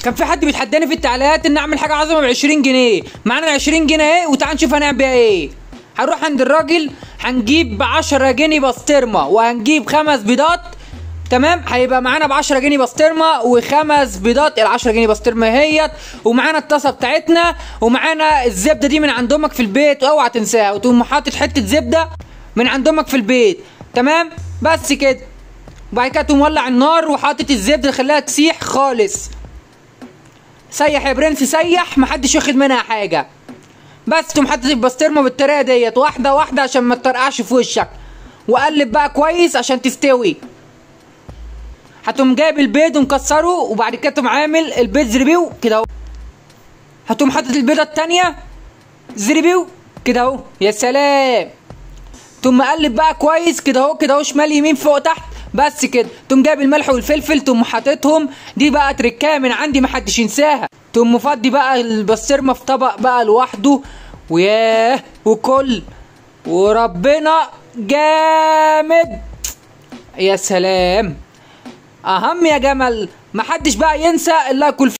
كان في حد بيتحداني في التعليقات ان اعمل حاجه عظمه ب 20 جنيه معانا 20 جنيه اهي وتعال نشوف هنعمل بيها ايه هنروح عند الراجل هنجيب ب 10 جنيه بسطرمه وهنجيب خمس بيضات تمام هيبقى معانا ب 10 جنيه بسطرمه وخمس بيضات ال 10 جنيه بسطرمه اهيت ومعانا الطاسه بتاعتنا ومعانا الزبده دي من عند امك في البيت اوعى تنساها وتقوم حاطط حته زبده من عند امك في البيت تمام بس كده وبعد كده تقوم مولع النار وحاطط الزبده خليها تسيح خالص سيح يا برنس سيح محدش ياخد منها حاجه بس تقوم حاطط البسطرمه بالطريقه ديت واحده واحده عشان ما تطرقعش في وشك وقلب بقى كويس عشان تستوي هتقوم جايب البيض ومكسره وبعد كده تقوم عامل البيض زريبيو كده اهو هتقوم حاطط البيضه التانيه زريبيو كده اهو يا سلام تقوم مقلب بقى كويس كده اهو كده اهو شمال يمين فوق تحت بس كده تقوم جايب الملح والفلفل تقوم حاططهم دي بقى تركايه من عندي محدش ينساها تقوم مفضي بقى البسطرمه في طبق بقى لوحده وياه وكل وربنا جامد يا سلام اهم يا جمل محدش بقى ينسى الا ياكل